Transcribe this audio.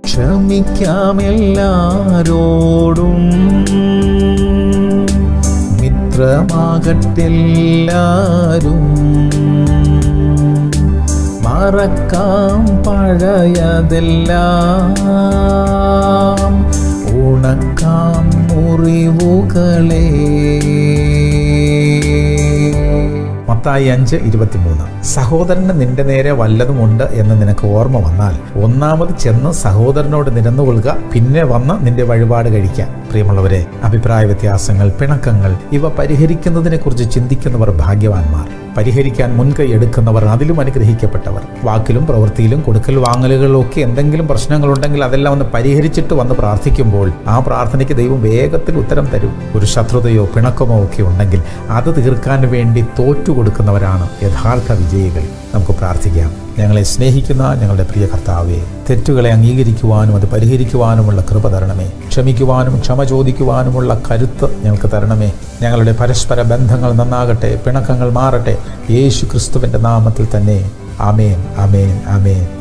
ക്ഷമിക്കാം എല്ലാരോടും മിത്രമാകട്ടെല്ലാരും മറക്കാം പഴയതെല്ലാം ഉണക്കാം മുറിവുകളെ മത്തായി അഞ്ച് ഇരുപത്തിമൂന്ന് സഹോദരന് നിന്റെ നേരെ വല്ലതുമുണ്ട് എന്ന് നിനക്ക് ഓർമ്മ വന്നാൽ ഒന്നാമത് ചെന്ന് സഹോദരനോട് നിരന്നുകൊള്ളുക പിന്നെ വന്ന് നിന്റെ വഴിപാട് കഴിക്കാം പ്രിയമുള്ളവരെ അഭിപ്രായ വ്യത്യാസങ്ങൾ പിണക്കങ്ങൾ ഇവ പരിഹരിക്കുന്നതിനെ കുറിച്ച് ചിന്തിക്കുന്നവർ ഭാഗ്യവാന്മാർ പരിഹരിക്കാൻ മുൻകൈ എടുക്കുന്നവർ അതിലും അനുഗ്രഹിക്കപ്പെട്ടവർ വാക്കിലും പ്രവൃത്തിയിലും കൊടുക്കൽ വാങ്ങലുകളിലും ഒക്കെ എന്തെങ്കിലും പ്രശ്നങ്ങളുണ്ടെങ്കിൽ അതെല്ലാം ഒന്ന് പരിഹരിച്ചിട്ട് വന്ന് പ്രാർത്ഥിക്കുമ്പോൾ ആ പ്രാർത്ഥനയ്ക്ക് ദൈവം വേഗത്തിൽ ഉത്തരം തരും ഒരു ശത്രുതയോ പിണക്കമോ ഒക്കെ ഉണ്ടെങ്കിൽ അത് തീർക്കാൻ വേണ്ടി തോറ്റു കൊടുക്കുന്നവരാണ് യഥാർത്ഥ വിജയികൾ നമുക്ക് പ്രാർത്ഥിക്കാം ഞങ്ങളെ സ്നേഹിക്കുന്ന ഞങ്ങളുടെ പ്രിയ കർത്താവെ തെറ്റുകളെ അംഗീകരിക്കുവാനും അത് പരിഹരിക്കുവാനുമുള്ള കൃപ തരണമേ ക്ഷമിക്കുവാനും ക്ഷമ ചോദിക്കുവാനുമുള്ള കരുത്ത് ഞങ്ങൾക്ക് തരണമേ ഞങ്ങളുടെ പരസ്പര ബന്ധങ്ങൾ നന്നാകട്ടെ പിണക്കങ്ങൾ മാറട്ടെ യേശു ക്രിസ്തുവിൻ്റെ നാമത്തിൽ തന്നെ ആമേൻ ആമേൻ ആമേൻ